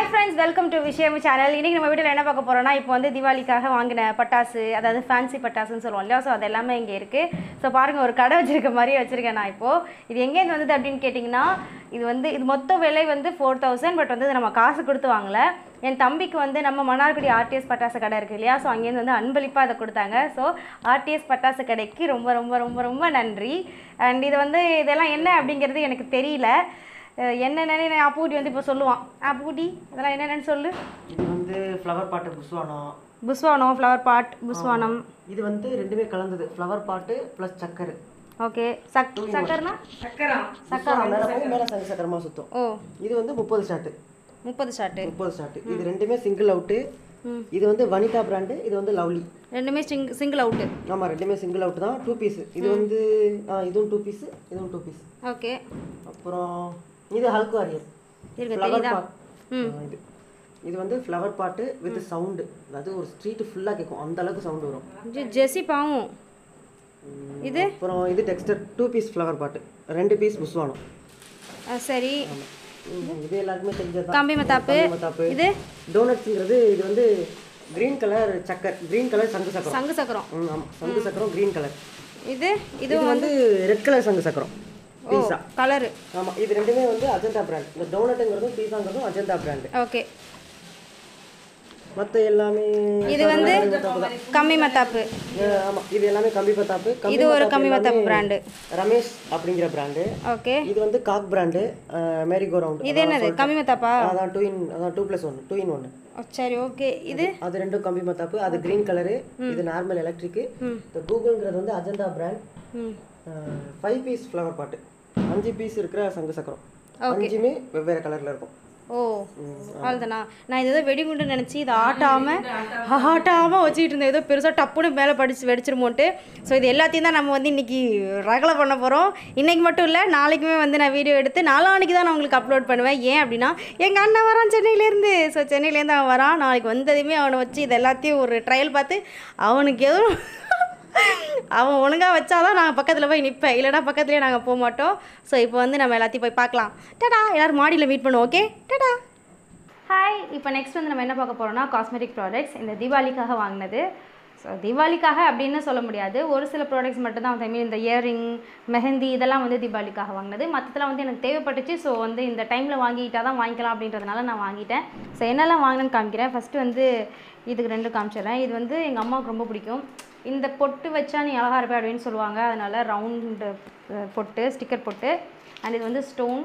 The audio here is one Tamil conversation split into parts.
hi friends welcome to Vishayam channel இன்றைக்கி நம்ம வீட்டில் என்ன பார்க்க போகிறோம்னா இப்போ வந்து தீபாவளிக்காக வாங்கின பட்டாசு அதாவது ஃபேன்சி பட்டாசுன்னு சொல்லுவோம் இல்லையா ஸோ அது எல்லாமே இங்கே இருக்குது ஸோ பாருங்கள் ஒரு கடை வச்சிருக்க மாதிரி வச்சுருக்கேன் நான் இப்போது இது எங்கேருந்து வந்தது அப்படின்னு கேட்டிங்கன்னா இது வந்து இது மொத்த விலை வந்து ஃபோர் தௌசண்ட் பட் வந்து இது நம்ம காசு கொடுத்து வாங்கல என் தம்பிக்கு வந்து நம்ம மன்னார்குடி ஆர்டிஎஸ் பட்டாசு கடை இருக்குது இல்லையா ஸோ அங்கேருந்து வந்து அன்பளிப்பாக அதை கொடுத்தாங்க ஸோ ஆர்டிஎஸ் பட்டாசு கடைக்கு ரொம்ப ரொம்ப ரொம்ப ரொம்ப நன்றி அண்ட் இது வந்து இதெல்லாம் என்ன அப்படிங்கிறது எனக்கு தெரியல அஹ் என்னென்னு அப்பூட்டி வந்து இப்போ சொல்லுவான் அப்பூட்டி இதெல்லாம் என்னென்னு சொல்லு இது வந்து ஃப்ளவர் பாட்டு புஸ்வானம் புஸ்வானம் ஃப்ளவர் பாட் புஸ்வானம் இது வந்து ரெண்டுமே கலந்தது ஃப்ளவர் பாட்டு ப்ளஸ் சக்கரை ஓகே சக் சக்கர்னா புஸ்வானம் மேலே போகும் மேலே சங்க சக்கரமாக சுற்றும் ஓ இது வந்து முப்பது ஷாட்டு முப்பது ஷாட்டு முப்பது ஷாட்டு இது ரெண்டுமே சிங்கிள் அவுட்டு இது வந்து வனிதா பிராண்டு இது வந்து லவ்லி ரெண்டுமே சிங் சிங்கிள் அவுட்டு ஆமாம் ரெண்டுமே சிங்கிள் அவுட் தான் டூ பீஸ் இது வந்து ஆ, இதுவும் டூ பீஸ் இதுவும் டூ பீஸ் ஓகே அப்புறம் இது ஹல்க் வாரியர் இருங்க ஃப்ளவர் தெரியுதா பாட் இது இது வந்து ஃப்ளவர் பாட்டு வித் சவுண்டு அதாவது ஒரு ஸ்ட்ரீட்டு ஃபுல்லாக கேட்கும் அந்த அளவுக்கு சவுண்டு வரும் இது ஜெஸி பாவும் இது அப்புறம் இது டெக்ஸ்டர் டூ பீஸ் ஃப்ளவர் பாட்டு ரெண்டு பீஸ் புஸ்வானம் அஹ் சரி ம், இது எல்லாருக்குமே தெரிஞ்சது கம்பி மத்தாப்பு மத்தாப்பு இது டோனட்ஸுங்கிறது இது வந்து கிரீன் கலர் சக்கர் கிரீன் கலர் சங்கு சக்கரம் சங்கு சக்கரம் ம் ஆமாம் சங்கு சக்கரம் கிரீன் கலர் இது இது இது வந்து ரெட் கலர் சங்கு சக்கரம் பீஸா கலரு ஆமாம் இது ரெண்டுமே வந்து அஜந்தா பிராண்ட் இந்த டோனட்டுங்கிறதும் பீஸாங்கிறதும் அஜந்தா பிராண்டு ஓகே மற்ற எல்லாமே இது வந்து கம்மி மத்தாப்பு ஆமாம் இது எல்லாமே கம்பி பத்தாப்பு கம்பி இது ஒரு மத்தாப்பு கம்மி மத்தாப்பு எல்லாமே பிராண்டு ரமேஷ் அப்படிங்கிற பிராண்டு ஓகே இது வந்து காக் பிராண்டு மேரிகோ ரவுண்ட் இது என்னது கம்மி மத்தாப்பா அதான் டூ இன் அதான் two plus one two in ஒன்று ஓ, சரி ஓகே இது அது ரெண்டும் கம்பி மத்தாப்பு அது கிரீன் கலரு இது நார்மல் எலக்ட்ரிக்கு இந்த கூகுள்ங்கிறது வந்து அஜந்தா பிராண்ட் ம் ஃபைவ் பீஸ் ஃப்ளவர் பாட்டு அஞ்சு பீஸ் இருக்கிற சங்கு சக்கரம் அஞ்சுமே வெவ்வேறு கலரில் இருக்கும் ஓ அவ்வளோதானா நான் இது ஏதோ வெடிகுண்டு நினச்சி இதை ஆட்டாமல் ஆட்டாமல் வச்சுக்கிட்டு இருந்தேன் ஏதோ பெருசாக டப்புன்னு மேலே படிச்சு வெடிச்சிருமோன்ட்டு ஸோ இது எல்லாத்தையும் தான் நம்ம வந்து இன்றைக்கி ரகலை பண்ண போகிறோம் இன்றைக்கி மட்டும் இல்லை நாளைக்குமே வந்து நான் வீடியோ எடுத்து நாளான்னைக்கு தான் நான் உங்களுக்கு அப்லோட் பண்ணுவேன் ஏன் அப்படின்னா எங்கள் அண்ணன் வரான் சென்னையிலேருந்து ஸோ சென்னையிலேருந்து அவன் வரான் நாளைக்கு வந்ததுமே அவனை வச்சு இது எல்லாத்தையும் ஒரு ட்ரையல் பார்த்து அவனுக்கு எதுவும் அவன் ஒழுங்காக வச்சாதான் நாங்கள் பக்கத்தில் போய் நிற்பேன் இல்லைனா பக்கத்துலேயே நாங்கள் போக மாட்டோம் ஸோ இப்போ வந்து நம்ம எல்லாத்தையும் போய் பார்க்கலாம் டடா எல்லோரும் மாடியில் மீட் பண்ணுவோம் ஓகே டடா ஹாய் இப்போ நெக்ஸ்ட் வந்து நம்ம என்ன பார்க்க போகிறோம்னா காஸ்மெட்டிக் ப்ராடக்ட்ஸ் இந்த தீபாவளிக்காக வாங்கினது ஸோ தீபாவளிக்காக அப்படின்னு சொல்ல முடியாது ஒரு சில ப்ராடக்ட்ஸ் மட்டும் தான் ஐ மீன் இந்த இயரிங் மெஹந்தி இதெல்லாம் வந்து தீபாவளிக்காக வாங்கினது மற்றதெல்லாம் வந்து எனக்கு தேவைப்பட்டுச்சு ஸோ வந்து இந்த டைமில் வாங்கிட்டா தான் வாங்கிக்கலாம் அப்படின்றதுனால நான் வாங்கிட்டேன் ஸோ என்னெல்லாம் வாங்கினேன்னு காமிக்கிறேன் ஃபஸ்ட்டு வந்து இதுக்கு ரெண்டு காமிச்சிடுறேன் இது வந்து எங்கள் அம்மாவுக்கு ரொம்ப பிடிக்கும் இந்த பொட்டு வச்சா நீ அழகாக இருப்ப அப்படின்னு சொல்லுவாங்க அதனால் ரவுண்டு பொட்டு ஸ்டிக்கர் பொட்டு அண்ட் இது வந்து ஸ்டோன்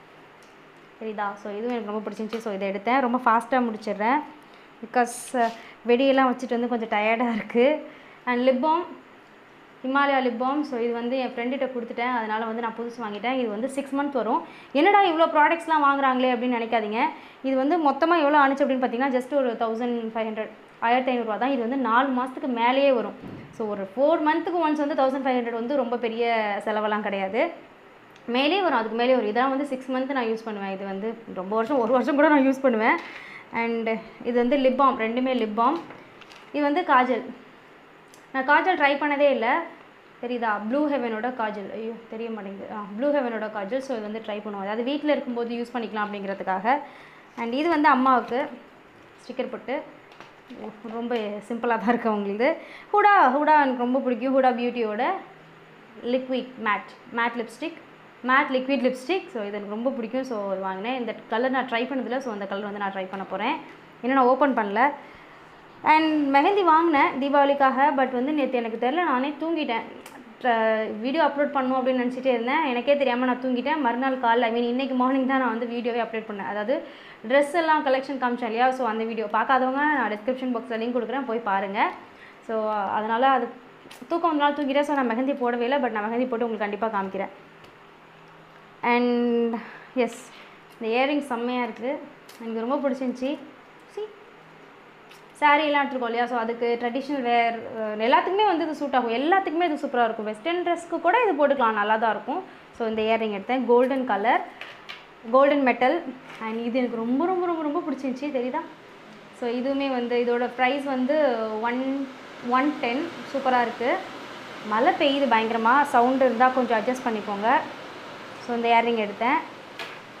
சரிதா ஸோ இதுவும் எனக்கு ரொம்ப பிடிச்சிருந்துச்சி ஸோ இதை எடுத்தேன் ரொம்ப ஃபாஸ்ட்டாக முடிச்சிடுறேன் பிகாஸ் வெடியெல்லாம் வச்சுட்டு வந்து கொஞ்சம் டயர்டாக இருக்குது and lip balm Himalaya lip balm so இது வந்து என் ஃப்ரெண்டுகிட்ட கொடுத்துட்டேன் அதனால் வந்து நான் புதுசு வாங்கிட்டேன் இது வந்து சிக்ஸ் மந்த் வரும் என்னடா இவ்வளோ ப்ராடக்ட்ஸ்லாம் வாங்குறாங்களே அப்படின்னு நினைக்காதீங்க இது வந்து மொத்தமாக எவ்வளோ ஆணுச்சு அப்படின்னு பார்த்தீங்கன்னா ஜஸ்ட் ஒரு தௌசண்ட் ஃபைவ் ஹண்ட்ரட் ஆயிரத்தி ஐநூறுரூவா தான் இது வந்து நாலு மாதத்துக்கு மேலேயே வரும் ஸோ ஒரு ஃபோர் மந்த்துக்கு ஒன்ஸ் வந்து தௌசண்ட் ஃபைவ் ஹண்ட்ரட் வந்து ரொம்ப பெரிய செலவெல்லாம் கிடையாது மேலே வரும் அதுக்கு மேலே வரும் இதெல்லாம் வந்து சிக்ஸ் மந்த் நான் யூஸ் பண்ணுவேன் இது வந்து ரொம்ப வருஷம் ஒரு வருஷம் கூட நான் யூஸ் பண்ணுவேன் அண்டு இது வந்து லிப் பாம் ரெண்டுமே லிப் பாம் இது வந்து காஜல் நான் காஜல் ட்ரை பண்ணதே இல்லை தெரியுதா ப்ளூ ஹெவனோட காஜல் ஐயோ தெரிய மாட்டேங்குது ஆ ப்ளூ ஹெவனோட காஜல் ஸோ இது வந்து ட்ரை பண்ணுவோம் அதாவது வீட்டில் இருக்கும்போது யூஸ் பண்ணிக்கலாம் அப்படிங்கிறதுக்காக அண்ட் இது வந்து அம்மாவுக்கு ஸ்டிக்கர் போட்டு ரொம்ப சிம்பிளாக தான் இருக்கு அவங்களுக்கு ஹூடா ஹூடா எனக்கு ரொம்ப பிடிக்கும் ஹூடா பியூட்டியோட liquid matte matte lipstick matte liquid lipstick so இது எனக்கு ரொம்ப பிடிக்கும் ஸோ அது வாங்கினேன் இந்த கலர் நான் ட்ரை பண்ணதில்லை ஸோ அந்த கலர் வந்து நான் ட்ரை பண்ண போகிறேன் இன்னும் நான் ஓப்பன் பண்ணல அண்ட் மெஹந்தி வாங்கினேன் தீபாவளிக்காக பட் வந்து நேற்று எனக்கு தெரில நானே தூங்கிட்டேன் வீடியோ அப்லோட் பண்ணணும் அப்படின்னு நினச்சிட்டே இருந்தேன் எனக்கே தெரியாமல் நான் தூங்கிட்டேன் மறுநாள் காலைல ஐ மீன் இன்றைக்கி மார்னிங் தான் நான் வந்து வீடியோவே அப்லோட் பண்ணேன் அதாவது ட்ரெஸ் எல்லாம் கலெக்ஷன் காமிச்சேன் இல்லையா ஸோ அந்த வீடியோ பார்க்காதவங்க நான் டிஸ்கிரிப்ஷன் பாக்ஸில் லிங்க் கொடுக்குறேன் போய் பாருங்கள் ஸோ அதனால் அது தூக்கம் ஒரு நாள் தூங்கிட்டேன் ஸோ நான் மெஹந்தி போடவே இல்லை பட் நான் மெஹந்தி போட்டு உங்களுக்கு கண்டிப்பாக காமிக்கிறேன் அண்ட் எஸ் இந்த இயரிங் செம்மையாக இருக்குது எனக்கு ரொம்ப பிடிச்சிருந்துச்சி சி சாரீலாம் எடுத்துருக்கோம் இல்லையா ஸோ அதுக்கு ட்ரெடிஷ்னல் வேர் எல்லாத்துக்குமே வந்து இது சூட் ஆகும் எல்லாத்துக்குமே இது சூப்பராக இருக்கும் வெஸ்டர்ன் ட்ரெஸ்க்கு கூட இது போட்டுக்கலாம் நல்லா தான் இருக்கும் ஸோ இந்த இயரிங் எடுத்தேன் golden colour golden metal and இது எனக்கு ரொம்ப ரொம்ப ரொம்ப ரொம்ப பிடிச்சிருந்துச்சி தெரியுதா ஸோ இதுவுமே வந்து இதோட ப்ரைஸ் வந்து ஒன் ஒன் டென் சூப்பராக இருக்குது மழை பெய்யுது பயங்கரமாக சவுண்டு இருந்தால் கொஞ்சம் அட்ஜஸ்ட் பண்ணிக்கோங்க ஸோ இந்த இயரிங் எடுத்தேன்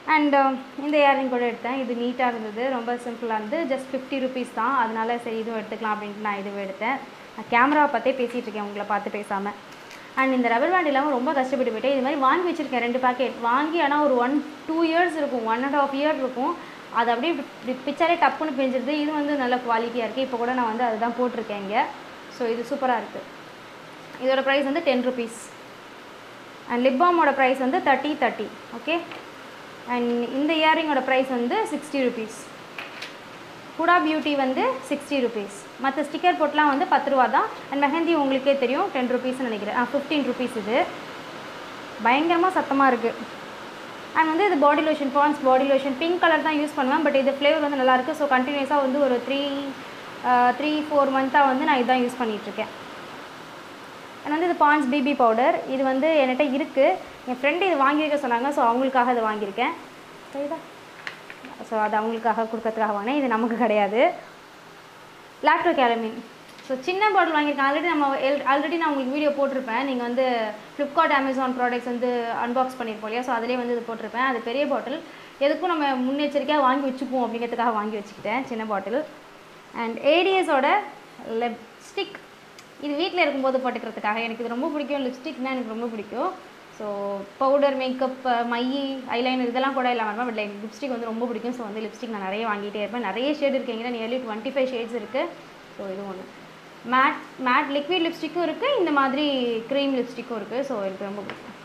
அண்ட் இந்த இயரிங் கூட எடுத்தேன் இது நீட்டாக இருந்தது ரொம்ப சிம்பிளாக இருந்தது ஜஸ்ட் ஃபிஃப்டி ருபீஸ் தான் அதனால சரி இதுவும் எடுத்துக்கலாம் அப்படின்ட்டு நான் இதுவும் எடுத்தேன் நான் கேமராவை பார்த்தே பேசிகிட்டு இருக்கேன் உங்களை பார்த்து பேசாமல் அண்ட் இந்த ரப்பர் பேண்ட் இல்லாமல் ரொம்ப கஷ்டப்பட்டு போயிட்டேன் இது மாதிரி வாங்கி வச்சுருக்கேன் ரெண்டு பேக்கெட் வாங்கி ஆனால் ஒரு ஒன் டூ இயர்ஸ் இருக்கும் ஒன் அண்ட் ஆஃப் இயர் இருக்கும் அது அப்படியே இப்படி பிச்சாலே டப்புன்னு பிஞ்சிருது இது வந்து நல்ல குவாலிட்டியாக இருக்குது இப்போ கூட நான் வந்து அதுதான் போட்டிருக்கேன் இங்கே ஸோ இது சூப்பராக இருக்குது இதோட ப்ரைஸ் வந்து டென் ருபீஸ் அண்ட் லிப் பாமோட ப்ரைஸ் வந்து தேர்ட்டி தேர்ட்டி ஓகே அண்ட் இந்த இயரிங்கோட ப்ரைஸ் வந்து சிக்ஸ்டி ருபீஸ் ஹுடா பியூட்டி வந்து சிக்ஸ்டி ருபீஸ் மற்ற ஸ்டிக்கர் போட்லாம் வந்து பத்து ரூபா தான் அண்ட் மெஹந்தி உங்களுக்கே தெரியும் டென் ருபீஸ்னு நினைக்கிறேன் ஆ ஃபிஃப்டீன் ருபீஸ் இது பயங்கரமாக சத்தமாக இருக்குது அண்ட் வந்து இது body lotion Pond's body lotion pink colour தான் யூஸ் பண்ணுவேன் பட் இது ஃப்ளேவர் வந்து நல்லாயிருக்கு ஸோ கண்டினியூஸாக வந்து ஒரு த்ரீ த்ரீ ஃபோர் மந்த்தாக வந்து நான் இதுதான் யூஸ் பண்ணிகிட்ருக்கேன் அண்ட் வந்து இது பான்ஸ் பிபி பவுடர் இது வந்து என்கிட்ட இருக்குது என் ஃப்ரெண்டு இது வாங்கியிருக்க சொன்னாங்க ஸோ அவங்களுக்காக இது வாங்கியிருக்கேன் சரிதா ஸோ அது அவங்களுக்காக கொடுக்கறதுக்காக வாங்கினேன் இது நமக்கு கிடையாது லாக்டோ கேலமின் ஸோ சின்ன பாட்டில் வாங்கியிருக்கேன் ஆல்ரெடி நம்ம ஆல்ரெடி நான் உங்களுக்கு வீடியோ போட்டிருப்பேன் நீங்கள் வந்து ஃப்ளிப்கார்ட் அமேசான் ப்ராடக்ட்ஸ் வந்து அன்பாக்ஸ் பண்ணியிருப்போம் இல்லையா ஸோ அதிலே வந்து இது போட்டிருப்பேன் அது பெரிய பாட்டில் எதுக்கும் நம்ம முன்னெச்சரிக்கையாக வாங்கி வச்சுப்போம் அப்படிங்கிறதுக்காக வாங்கி வச்சுக்கிட்டேன் சின்ன பாட்டில் அண்ட் ஏடிஎஸோட லிப்ஸ்டிக் இது வீட்டில் இருக்கும்போது போட்டுக்கிறதுக்காக எனக்கு இது ரொம்ப பிடிக்கும் லிப்ஸ்டிக்னால் எனக்கு ரொம்ப பிடிக்கும் ஸோ பவுடர் மேக்கப் மை ஐலைனர் இதெல்லாம் கூட இல்லாமல் பட் லைக் லிப்ஸ்டிக் வந்து ரொம்ப பிடிக்கும் ஸோ வந்து லிப்ஸ்டிக் நான் நிறைய வாங்கிட்டே இருப்பேன் நிறைய ஷேட் இருக்குங்கிற நியர்லி டுவெண்ட்டி ஃபைவ் ஷேட்ஸ் இருக்குது ஸோ இது ஒன்று மேட் மேட் லிக்விட் லிப்ஸ்டிக்கும் இருக்குது இந்த மாதிரி க்ரீம் லிப்ஸ்டிக்கும் இருக்குது ஸோ எனக்கு ரொம்ப பிடிக்கும்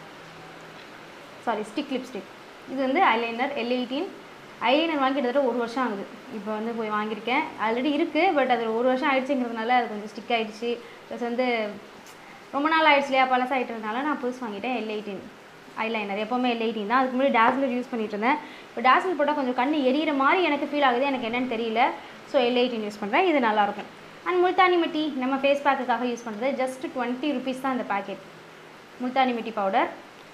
சாரி ஸ்டிக் லிப்ஸ்டிக் இது வந்து ஐலைனர் எல் எயிட்டீன் ஐலைனர் வாங்கி கிட்டத்தட்ட ஒரு வருஷம் ஆகுது இப்போ வந்து போய் வாங்கியிருக்கேன் ஆல்ரெடி இருக்குது பட் அது ஒரு வருஷம் ஆயிடுச்சுங்கிறதுனால அது கொஞ்சம் ஸ்டிக் ஆகிடுச்சு ப்ளஸ் வந்து ரொம்ப நாள் ஆயிடுச்சு இல்லையா பழசாயிட்டதுனால நான் புதுசு வாங்கிட்டேன் எல் எயிட்டீன் ஐலைனர் எப்போவுமே எல் எயிட்டீன் தான் அதுக்கு முன்னாடி டாஸ்லர் யூஸ் பண்ணிட்டு இருந்தேன் இப்போ டாஸ்லர் போட்டால் கொஞ்சம் கண் எரியிற மாதிரி எனக்கு ஃபீல் ஆகுது எனக்கு என்னன்னு தெரியல ஸோ எல் எயிட்டீன் யூஸ் பண்ணுறேன் இது நல்லாயிருக்கும் அண்ட் முல்தானி மிட்டி நம்ம ஃபேஸ் பேக்குக்காக யூஸ் பண்ணுறது ஜஸ்ட் டுவெண்ட்டி ருபீஸ் தான் இந்த பேக்கெட் முல்தானி மிட்டி பவுடர்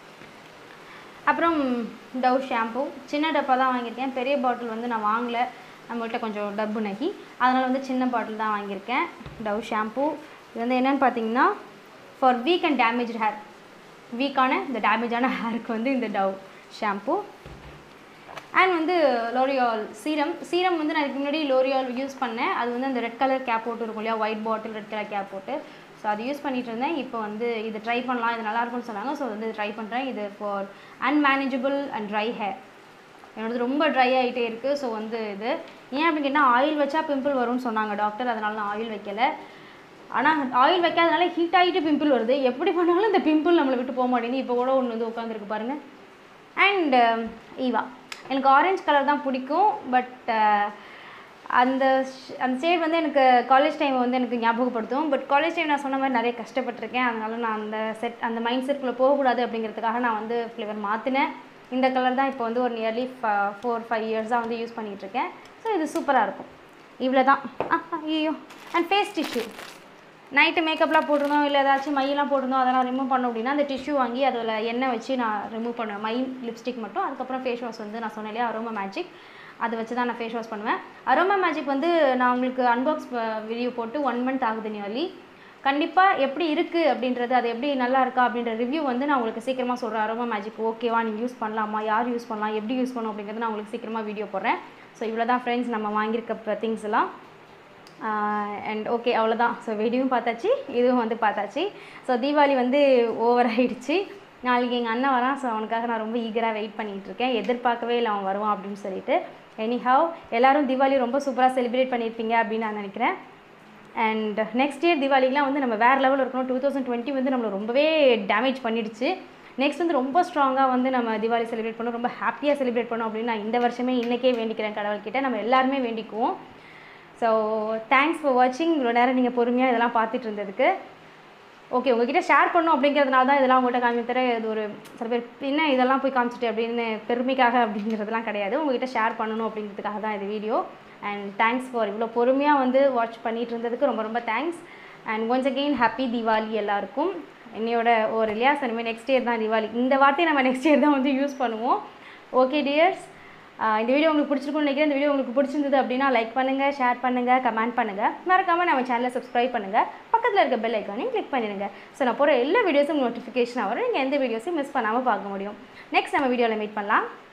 அப்புறம் டவ் ஷாம்பு சின்ன டப்பா தான் வாங்கியிருக்கேன் பெரிய பாட்டில் வந்து நான் வாங்கலை நம்மள்கிட்ட கொஞ்சம் டப்பு நகி அதனால் வந்து சின்ன பாட்டில் தான் வாங்கியிருக்கேன் டவ் ஷாம்பு இது வந்து என்னென்னு பார்த்தீங்கன்னா for weak and damage hair வீக்கான இந்த டேமேஜான ஹேருக்கு வந்து இந்த டவ் ஷாம்பு அண்ட் வந்து லோரியால் சீரம் சீரம் வந்து நான் இதுக்கு முன்னாடி லோரியால் யூஸ் பண்ணேன் அது வந்து அந்த ரெட் கலர் கேப் போட்டு இருக்கும் இல்லையா white bottle red colour cap போட்டு ஸோ அது யூஸ் பண்ணிட்டு இருந்தேன் இப்போ வந்து இது ட்ரை பண்ணலாம் இது நல்லா இருக்கும்னு சொன்னாங்க ஸோ வந்து ட்ரை பண்ணுறேன் இது for unmanageable and dry hair என்னோடது ரொம்ப ட்ரை ஆகிட்டே இருக்குது ஸோ வந்து இது ஏன் அப்படின்னு கேட்டால் ஆயில் வச்சா பிம்பிள் வரும்னு சொன்னாங்க டாக்டர் அதனால நான் ஆயில் வைக்கலை ஆனால் ஆயில் வைக்காதனால ஹீட் ஆகிட்டு பிம்பிள் வருது எப்படி பண்ணாலும் இந்த பிம்பிள் நம்மளை விட்டு போக மாட்டேங்குது இப்போ கூட ஒன்று வந்து உட்காந்துருக்கு பாருங்கள் அண்ட் ஈவா எனக்கு ஆரஞ்சு கலர் தான் பிடிக்கும் பட் அந்த ஷ்- அந்த ஷேட் வந்து எனக்கு காலேஜ் டைம் வந்து எனக்கு ஞாபகப்படுத்தும் பட் காலேஜ் டைம் நான் சொன்ன மாதிரி நிறைய கஷ்டப்பட்டிருக்கேன் அதனால நான் அந்த செட் அந்த மைண்ட் செட்குள்ளே போகக்கூடாது அப்படிங்கிறதுக்காக நான் வந்து ஃப்ளேவர் மாற்றினேன் இந்த கலர் தான் இப்போ வந்து ஒரு நியர்லி ஃபோர் ஃபைவ் இயர்ஸாக வந்து யூஸ் பண்ணிகிட்ருக்கேன் ஸோ இது சூப்பராக இருக்கும் இவ்வளோ தான் ஐயோ அண்ட் ஃபேஸ் டிஷ்யூ நைட்டு மேக்கப்லாம் போட்டிருந்தோம் இல்லை ஏதாச்சும் மையெல்லாம் போட்டிருந்தோம் அதெல்லாம் ரிமூவ் பண்ணோம் அப்படின்னா அந்த டிஷ்யூ வாங்கி அதில் எண்ணெய் வச்சு நான் ரிமூவ் பண்ணுவேன் மை லிப்ஸ்டிக் மட்டும் அதுக்கப்புறம் ஃபேஸ் வாஷ் வந்து நான் சொன்னேன் இல்லையா அரோமா மேஜிக் அதை வச்சு தான் நான் ஃபேஸ் வாஷ் பண்ணுவேன் அரோமா மேஜிக் வந்து நான் உங்களுக்கு அன்பாக்ஸ் வீடியோ போட்டு ஒன் மந்த் ஆகுது நியர்லி கண்டிப்பாக எப்படி இருக்குது அப்படின்றது அது எப்படி நல்லா இருக்கா அப்படின்ற ரிவ்யூ வந்து நான் உங்களுக்கு சீக்கிரமாக சொல்கிறேன் அரோமா மேஜிக் ஓகேவா நீங்கள் யூஸ் பண்ணலாமா யார் யூஸ் பண்ணலாம் எப்படி யூஸ் பண்ணணும் அப்படிங்கிறது நான் உங்களுக்கு சீக்கிரமாக வீடியோ போடுறேன் ஸோ இவ்வளோ தான் ஃப்ரெண்ட்ஸ் நம்ம வாங்கியிருக்க திங்ஸ் எல்லாம் அண்ட் ஓகே அவ்வளோதான் ஸோ வெடியும் பார்த்தாச்சு இதுவும் வந்து பார்த்தாச்சு ஸோ தீபாவளி வந்து ஓவர் ஆயிடுச்சு நாளைக்கு எங்கள் அண்ணன் வரான் ஸோ அவனுக்காக நான் ரொம்ப ஈகராக வெயிட் பண்ணிட்டு இருக்கேன் எதிர்பார்க்கவே இல்லை அவன் வருவான் அப்படின்னு சொல்லிட்டு எனிஹவ் எல்லாரும் தீபாவளி ரொம்ப சூப்பராக செலிப்ரேட் பண்ணியிருப்பீங்க அப்படின்னு நான் நினைக்கிறேன் அண்ட் நெக்ஸ்ட் இயர் தீபாவளிக்குலாம் வந்து நம்ம வேறு லெவலில் இருக்கணும் டூ தௌசண்ட் டுவெண்ட்டி வந்து நம்மளை ரொம்பவே டேமேஜ் பண்ணிடுச்சு நெக்ஸ்ட் வந்து ரொம்ப ஸ்ட்ராங்காக வந்து நம்ம தீபாவளி செலிப்ரேட் பண்ணணும் ரொம்ப ஹாப்பியாக செலிப்ரேட் பண்ணணும் அப்படின்னு நான் இந்த வருஷமே இன்றைக்கே வேண்டிக்கிறேன் கடவுள்கிட்ட நம்ம எல்லாருமே வேண்டிக்குவோம் ஸோ தேங்க்ஸ் ஃபார் வாட்சிங் இவ்வளோ நேரம் நீங்கள் பொறுமையாக இதெல்லாம் பார்த்துட்டு இருந்ததுக்கு ஓகே உங்ககிட்ட ஷேர் பண்ணணும் அப்படிங்கிறதுனால தான் இதெல்லாம் உங்கள்கிட்ட காமி தர இது ஒரு சில பேர் என்ன இதெல்லாம் போய் காமிச்சிட்டு அப்படின்னு பெருமைக்காக அப்படிங்கிறதுலாம் கிடையாது உங்ககிட்ட ஷேர் பண்ணணும் அப்படிங்கிறதுக்காக தான் இது வீடியோ அண்ட் தேங்க்ஸ் ஃபார் இவ்வளோ பொறுமையாக வந்து வாட்ச் பண்ணிட்டு இருந்ததுக்கு ரொம்ப ரொம்ப thanks and once again happy Deepavali எல்லாருக்கும் என்னையோட ஒரு இல்லையா இனிமேல் நெக்ஸ்ட் இயர் தான் தீபாவளி இந்த வார்த்தையை நம்ம நெக்ஸ்ட் இயர் தான் வந்து யூஸ் பண்ணுவோம் ஓகே டியர்ஸ் இந்த வீடியோ உங்களுக்கு பிடிச்சிருக்கும்னு நினைக்கிறேன் இந்த வீடியோ உங்களுக்கு பிடிச்சிருந்தது அப்படின்னா லைக் பண்ணுங்கள் ஷேர் பண்ணுங்கள் கமெண்ட் பண்ணுங்கள் மறக்காமல் நம்ம சேனலை சப்ஸ்கிரைப் பண்ணுங்கள் பக்கத்தில் இருக்க பெல் ஐக்கானையும் கிளிக் பண்ணிடுங்க ஸோ நான் போகிற எல்லா வீடியோஸும் நோட்டிஃபிகேஷன் வரும் நீங்கள் எந்த வீடியோஸையும் மிஸ் பண்ணாமல் பார்க்க முடியும் நெக்ஸ்ட் நம்ம வீடியோவில் மீட் பண்ணலாம்